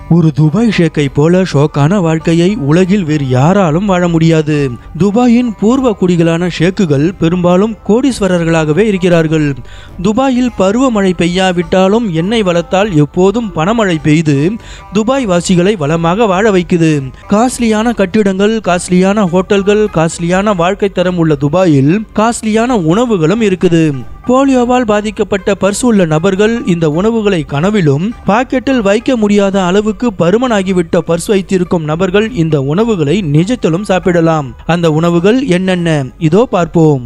ஒரு துபாய் ஷேக்கை போல ஷோக்கான வாழ்க்கையை உலகில் வேறு யாராலும் வாழ முடியாது துபாயின் பூர்வ குடிகளான ஷேக்குகள் பெரும்பாலும் கோடீஸ்வரர்களாகவே இருக்கிறார்கள் துபாயில் பருவமழை பெய்யாவிட்டாலும் எண்ணெய் வளத்தால் எப்போதும் பணமழை பெய்து துபாய் வாசிகளை வளமாக வாழ வைக்குது காஸ்ட்லியான கட்டிடங்கள் காஸ்ட்லியான ஹோட்டல்கள் காஸ்ட்லியான வாழ்க்கை தரம் உள்ள துபாயில் காஸ்ட்லியான உணவுகளும் இருக்குது போலியோவால் பாதிக்கப்பட்ட பர்சு உள்ள நபர்கள் இந்த உணவுகளை கனவிலும் பாக்கெட்டில் வைக்க முடியாத அளவுக்கு பருமனாகிவிட்ட பர்ஸ் வைத்திருக்கும் நபர்கள் இந்த உணவுகளை நிஜத்திலும் சாப்பிடலாம் அந்த உணவுகள் என்னென்ன இதோ பார்ப்போம்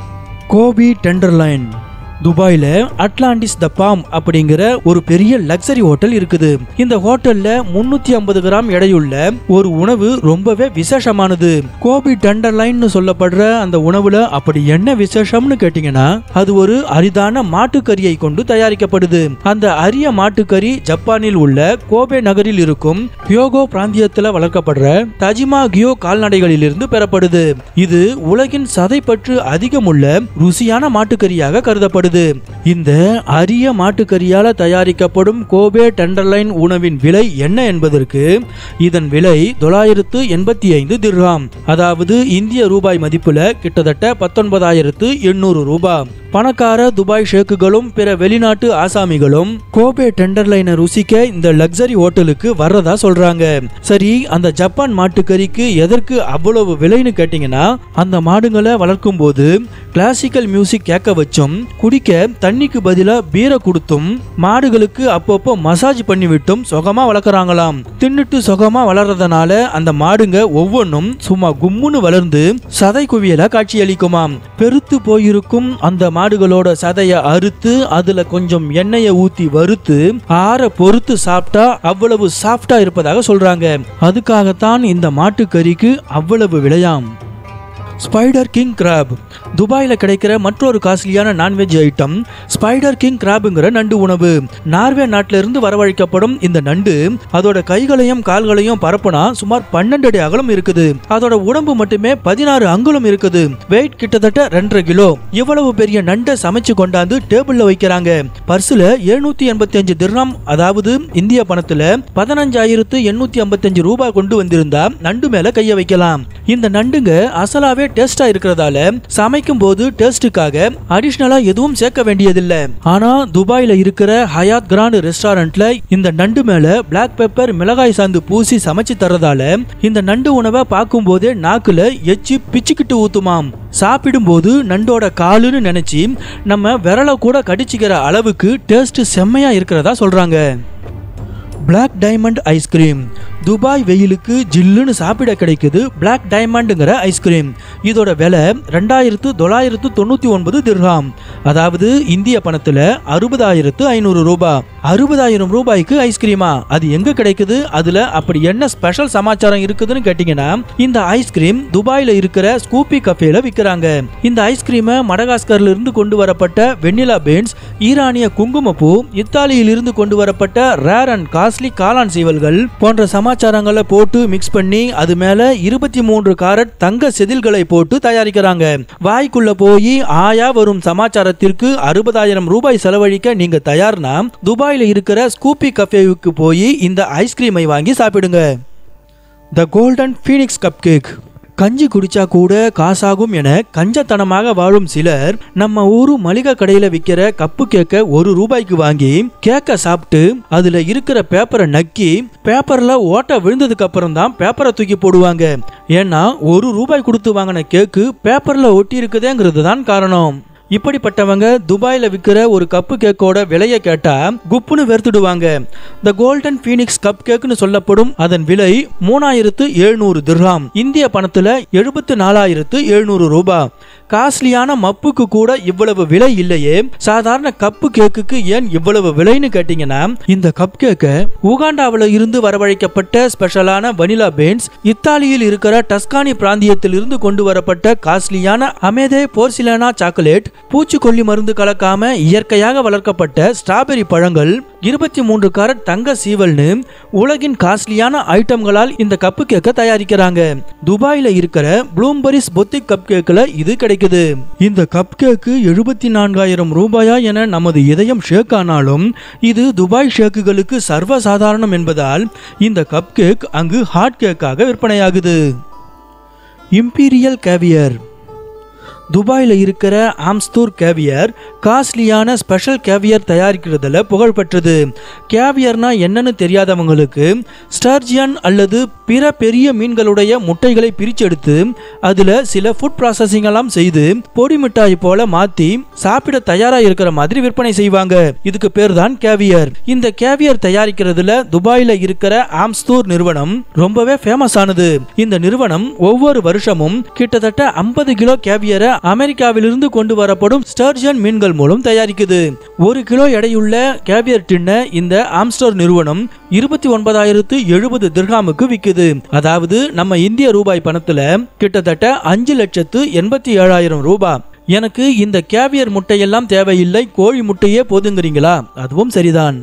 கோபி டெண்டர்லைன் துபாயில அட்லாண்டிஸ் த பாம் அப்படிங்கிற ஒரு பெரிய லக்ஸரி ஹோட்டல் இருக்குது இந்த ஹோட்டல்ல முன்னூத்தி ஐம்பது கிராம் எடையுள்ள ஒரு உணவு ரொம்பவே விசேஷமானது கோபி டெண்டர்லைன் சொல்லப்படுற அந்த உணவுல அப்படி என்ன விசேஷம்னு கேட்டீங்கன்னா அது ஒரு அரிதான மாட்டுக்கறியை கொண்டு தயாரிக்கப்படுது அந்த அரிய மாட்டுக்கறி ஜப்பானில் உள்ள கோபே நகரில் இருக்கும் ஹியோகோ பிராந்தியத்தில் வளர்க்கப்படுற தஜிமா கியோ கால்நடைகளிலிருந்து பெறப்படுது இது உலகின் சதைப்பற்று அதிகமுள்ள ருசியான மாட்டுக்கறியாக கருதப்படுது இந்த அரிய மாட்டுக்கறியால தயாரிக்கப்படும் கோபே டெண்டர்லைன் உணவின் விலை என்ன என்பதற்கு இதன் விலை தொள்ளாயிரத்து எண்பத்தி ஐந்து திர்ஹாம் அதாவது இந்திய ரூபாய் மதிப்புல கிட்டத்தட்ட பத்தொன்பதாயிரத்து எண்ணூறு ரூபாய் பணக்கார துபாய் ஷேக்குகளும் பிற வெளிநாட்டு ஆசாமிகளும் கோபே டெண்டர்லைனை ருசிக்க இந்த லக்ஸரி ஹோட்டலுக்கு வர்றதா சொல்றாங்க சரி அந்த ஜப்பான் மாட்டுக்கறிக்கு எதற்கு அவ்வளவு விலைன்னு கேட்டீங்கன்னா அந்த மாடுங்களை வளர்க்கும் போது கிளாசிக்கல் மியூசிக் கேட்க வச்சும் குடிக்க தண்ணிக்கு பதிலா பீரை கொடுத்தும் மாடுகளுக்கு அப்பப்போ மசாஜ் பண்ணி விட்டும் சுகமா வளர்க்குறாங்களாம் தின்னுட்டு சுகமா வளர்றதுனால அந்த மாடுங்க ஒவ்வொன்றும் சும்மா கும்முன்னு வளர்ந்து சதை குவியலா காட்சியளிக்குமாம் பெருத்து போயிருக்கும் அந்த மாடுகளோட சதையை அறுத்து அதுல கொஞ்சம் எண்ணெயை ஊத்தி வறுத்து ஆற பொறுத்து சாப்பிட்டா அவ்வளவு சாஃப்டா இருப்பதாக சொல்றாங்க அதுக்காகத்தான் இந்த மாட்டுக்கறிக்கு அவ்வளவு விலையாம் ஸ்பைடர் கிங் கிராப் துபாயில் கிடைக்கிற மற்றொரு காஸ்ட்லியான நான்வெஜ் ஐட்டம் ஸ்பைடர் கிங் கிராப்ங்கிற நண்டு உணவு நார்வே நாட்டில இருந்து வரவழைக்கப்படும் இந்த நண்டு அதோட கைகளையும் கால்களையும் பரப்புனா சுமார் பன்னெண்டு அடி அகலம் இருக்குது அதோட உடம்பு மட்டுமே பதினாறு அங்குலம் இருக்குது வெயிட் கிட்டத்தட்ட ரெண்டரை கிலோ இவ்வளவு பெரிய நண்டை சமைச்சு கொண்டாந்து டேபிள்ல வைக்கிறாங்க பர்சுல எழுநூத்தி எண்பத்தி அஞ்சு திர்ஹாம் அதாவது இந்திய பணத்துல பதினஞ்சாயிரத்து எண்ணூத்தி ஐம்பத்தஞ்சு ரூபாய் கொண்டு வந்திருந்தா நண்டு மேல கைய வைக்கலாம் இந்த நண்டுங்க அசலாவே டேஸ்டா இருக்கிறதால சமைக்கும் போது டேஸ்டுக்காக அடிஷ்னலா எதுவும் சேர்க்க வேண்டியதில்லை ஆனா துபாயில இருக்கிற ஹயாத் கிராண்ட் ரெஸ்டாரண்ட்ல இந்த நண்டு மேல பிளாக் பெப்பர் மிளகாய் சாந்து பூசி சமைச்சு தர்றதால இந்த நண்டு உணவை பார்க்கும் போதே நாக்குல எச்சி பிச்சுக்கிட்டு ஊத்துமாம் சாப்பிடும்போது நண்டோட காலுன்னு நினைச்சு நம்ம விரலை கூட கடிச்சிக்கிற அளவுக்கு டேஸ்ட் செம்மையா இருக்கிறதா சொல்றாங்க பிளாக் டைமண்ட் ஐஸ்கிரீம் துபாய் வெயிலுக்கு ஜில்லுன்னு சாப்பிட கிடைக்குது பிளாக் டைமண்டுங்கிற ஐஸ்கிரீம் இதோட விலை ரெண்டாயிரத்து தொள்ளாயிரத்து தொண்ணூற்றி ஒன்பது திர்ஹாம் அதாவது இந்திய பணத்தில் அறுபதாயிரத்து ஐநூறு ரூபாய் அறுபதாயிரம் ரூபாய்க்கு ஐஸ்கிரீமா அது எங்க கிடைக்குது அதுல அப்படி என்ன ஸ்பெஷல் சமாச்சாரம் இருக்குதுன்னு கேட்டீங்கன்னா இந்த ஐஸ்கிரீம் துபாயில இருக்கிற ஸ்கூப்பி கஃபேல விற்கிறாங்க இந்த ஐஸ்கிரீமை மடகாஸ்கர்ல இருந்து கொண்டு வரப்பட்ட வெண்ணிலா பீன்ஸ் ஈரானிய குங்குமப்பூ இத்தாலியில் இருந்து கொண்டு வரப்பட்ட ரேர் அண்ட் காஸ்ட்லி காளான் சீவல்கள் போன்ற சமாச்சாரங்களை போட்டு மிக்ஸ் பண்ணி அது மேல இருபத்தி மூன்று காரட் தங்க செதில்களை போட்டு தயாரிக்கிறாங்க வாய்க்குள்ள போய் ஆயா வரும் சமாச்சாரத்திற்கு அறுபதாயிரம் ரூபாய் செலவழிக்க நீங்க தயார்னா துபாயில இருக்கிற ஸ்கூப்பி கஃபேவுக்கு போய் இந்த ஐஸ்கிரீமை வாங்கி சாப்பிடுங்க the golden phoenix cupcake கஞ்சி குடிச்சா கூட காசாகும் என கஞ்சத்தனமாக வாழும் சிலர் நம்ம ஊரு மளிகை கடையில விற்கிற கப்பு கேக்க ஒரு ரூபாய்க்கு வாங்கி கேக்க சாப்பிட்டு அதுல இருக்கிற பேப்பரை நக்கி பேப்பர்ல ஓட்ட விழுந்ததுக்கு அப்புறம் தான் பேப்பரை தூக்கி போடுவாங்க ஏன்னா ஒரு ரூபாய் கொடுத்து வாங்கின கேக்கு பேப்பர்ல ஒட்டி இருக்குதேங்கிறது தான் காரணம் இப்படிப்பட்டவங்க துபாயில விற்கிற ஒரு கப்பு கேக்கோட விலையை கேட்டா குப்புன்னு வெறுத்துடுவாங்க த கோல்டன் ஃபீனிக்ஸ் கப் கேக்னு சொல்லப்படும் அதன் விலை மூணாயிரத்து எழுநூறு திர்ஹாம் இந்திய பணத்துல எழுபத்து நாலாயிரத்து எழுநூறு ரூபாய் காஸ்ட்லியான மப்புக்கு கூட இவ்வளவு விலை இல்லையே சாதாரண கப்பு கேக்குக்கு ஏன் இவ்வளவு விலைன்னு கேட்டீங்கன்னா இந்த கப் கேக்க உகாண்டாவில் இருந்து வரவழைக்கப்பட்ட ஸ்பெஷலான வனிலா பெயின்ஸ் இத்தாலியில் இருக்கிற டஸ்கானி பிராந்தியத்தில் இருந்து கொண்டு வரப்பட்ட காஸ்ட்லியான அமேதே போர்சிலானா சாக்லேட் பூச்சிக்கொல்லி மருந்து கலக்காம இயற்கையாக வளர்க்கப்பட்ட ஸ்ட்ராபெரி பழங்கள் இருபத்தி மூன்று கேரட் தங்க சீவல்னு உலகின் காஸ்ட்லியான ஐட்டம்களால் இந்த கப்பு கேக்கை தயாரிக்கிறாங்க துபாயில இருக்கிற ப்ளூம்பரிஸ் பொத்திக் கப் கேக்கில் இது கிடைக்குது இந்த கப் கேக்கு எழுபத்தி நான்காயிரம் ரூபாயா என நமது இதயம் ஷேக் ஆனாலும் இது துபாய் ஷேக்குகளுக்கு சர்வசாதாரணம் என்பதால் இந்த கப் கேக் அங்கு ஹாட் கேக்காக விற்பனையாகுது இம்பீரியல் கேவியர் துபாயில் இருக்கிற ஆம்ஸ்தூர் கேவியர் காஸ்ட்லியான ஸ்பெஷல் கேவியர் தயாரிக்கிறதுல புகழ்பெற்றது கேவியர்னா என்னன்னு தெரியாதவங்களுக்கு ஸ்டர்ஜியன் அல்லது பிற பெரிய மீன்களுடைய முட்டைகளை பிரிச்செடுத்து அதில் சில ஃபுட் ப்ராசஸிங் எல்லாம் செய்து பொடி மிட்டாய் போல மாற்றி சாப்பிட தயாராக இருக்கிற மாதிரி விற்பனை செய்வாங்க இதுக்கு பேர் தான் கேவியர் இந்த கேவியர் தயாரிக்கிறதுல துபாயில் இருக்கிற ஆம்ஸ்தூர் நிறுவனம் ரொம்பவே ஃபேமஸ் ஆனது இந்த நிறுவனம் ஒவ்வொரு வருஷமும் கிட்டத்தட்ட ஐம்பது கிலோ கேவியரை அமெரிக்காவிலிருந்து கொண்டு வரப்படும் ஸ்டர்ஜன் மீன்கள் மூலம் தயாரிக்குது ஒரு கிலோ எடையுள்ள கேவியர் டின்னை இந்த ஆம்ஸ்டர் நிறுவனம் இருபத்தி ஒன்பதாயிரத்து எழுபது திர்ஹாமுக்கு விற்குது அதாவது நம்ம இந்திய ரூபாய் பணத்துல கிட்டத்தட்ட அஞ்சு லட்சத்து எண்பத்தி ஏழாயிரம் ரூபாய் எனக்கு இந்த கேவியர் முட்டையெல்லாம் தேவையில்லை கோழி முட்டையே போதுங்கிறீங்களா அதுவும் சரிதான்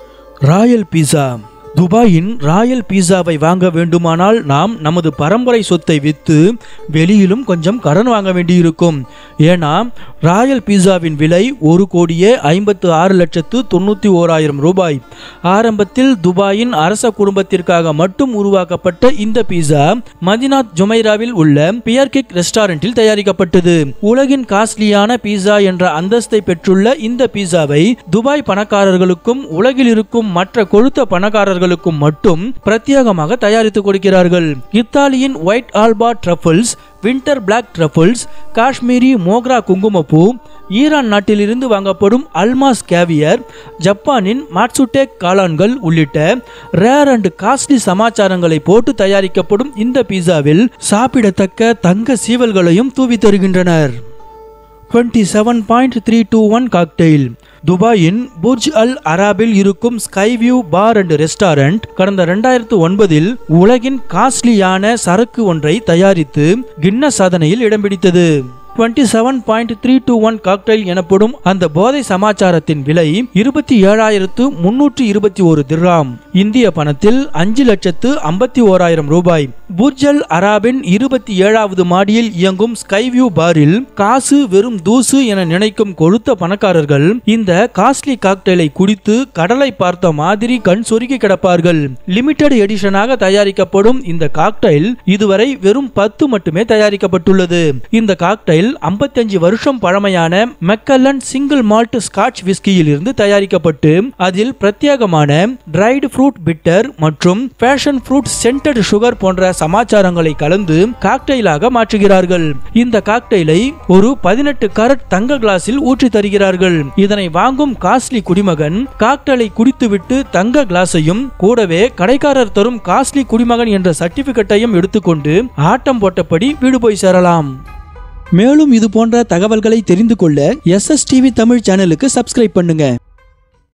ராயல் பீஸா துபாயின் ராயல் பீஸாவை வாங்க வேண்டுமானால் நாம் நமது பரம்பரை சொத்தை விற்று வெளியிலும் கொஞ்சம் கடன் வாங்க வேண்டியிருக்கும் ஏன்னா ராயல் பீஸாவின் விலை ஒரு கோடியே ஐம்பத்து ஆறு லட்சத்து தொண்ணூற்றி ஓராயிரம் ரூபாய் ஆரம்பத்தில் துபாயின் அரச குடும்பத்திற்காக மட்டும் உருவாக்கப்பட்ட இந்த பீஸா மதினாத் ஜுமைராவில் உள்ள பியர்கிக் ரெஸ்டாரண்டில் தயாரிக்கப்பட்டது உலகின் காஸ்ட்லியான பீஸா என்ற அந்தஸ்தை பெற்றுள்ள இந்த பீஸாவை துபாய் பணக்காரர்களுக்கும் உலகில் இருக்கும் மற்ற கொழுத்த பணக்காரர்களுக்கும் மட்டும் பிரத்யேகமாக தயாரித்து கொடுக்கிறார்கள் இத்தாலியின் white Alba truffles winter black truffles Kashmiri Mogra குங்குமப்பூ ஈரான் நாட்டிலிருந்து வாங்கப்படும் அல்மாஸ் கேவியர் ஜப்பானின் மாட்சுடேக் காளான்கள் உள்ளிட்ட ரேர் அண்ட் காஸ்ட்லி சமாச்சாரங்களை போட்டு தயாரிக்கப்படும் இந்த பீஸாவில் சாப்பிடத்தக்க தங்க சீவல்களையும் தூவி தருகின்றனர் twenty seven point three two one cocktail துபாயின் புர்ஜ் அல் அராபில் இருக்கும் sky view bar and restaurant கடந்த ரெண்டாயிரத்து ஒன்பதில் உலகின் காஸ்ட்லியான சரக்கு ஒன்றை தயாரித்து கின்னஸ் சாதனையில் இடம் பிடித்தது twenty seven point three two one cocktail எனப்படும் அந்த போதை சமாச்சாரத்தின் விலை இருபத்தி ஏழாயிரத்து முன்னூற்றி இருபத்தி ஒரு திர்ராம் இந்திய பணத்தில் அஞ்சு லட்சத்து ஐம்பத்தி ஓராயிரம் ரூபாய் புர்ஜல் அராபின் இருபத்தி ஏழாவது மாடியில் இயங்கும் ஸ்கைவியூ பாரில் காசு வெறும் தூசு என நினைக்கும் கொழுத்த பணக்காரர்கள் இந்த காஸ்ட்லி காக்டெயிலை குடித்து கடலை பார்த்த மாதிரி கண் சொருகி கிடப்பார்கள் லிமிடெட் எடிஷனாக தயாரிக்கப்படும் இந்த காக்டெயில் இதுவரை வெறும் பத்து மட்டுமே தயாரிக்கப்பட்டுள்ளது இந்த காக்டெயில் ஐம்பத்தஞ்சு வருஷம் பழமையான மெக்கல்லன் சிங்கிள் மால்ட் ஸ்காட்ச் விஸ்கியில் இருந்து தயாரிக்கப்பட்டு அதில் பிரத்யேகமான டிரைடு ஃப்ரூட் பிட்டர் மற்றும் பேஷன் ஃப்ரூட் சென்டட் சுகர் போன்ற சமாச்சாரங்களை கலந்து காக்டெயிலாக மாற்றுகிறார்கள் இந்த காக்டெயிலை ஒரு பதினெட்டு கரட் தங்க கிளாஸில் ஊற்றி தருகிறார்கள் இதனை வாங்கும் காஸ்ட்லி குடிமகன் காக்டெயிலை குடித்துவிட்டு தங்க கிளாஸையும் கூடவே கடைக்காரர் தரும் காஸ்ட்லி குடிமகன் என்ற சர்டிபிகேட்டையும் எடுத்துக்கொண்டு ஆட்டம் போட்டபடி வீடு போய் சேரலாம் மேலும் இது போன்ற தகவல்களை தெரிந்து கொள்ள எஸ்எஸ்டிவி தமிழ் சேனலுக்கு சப்ஸ்கிரைப் பண்ணுங்க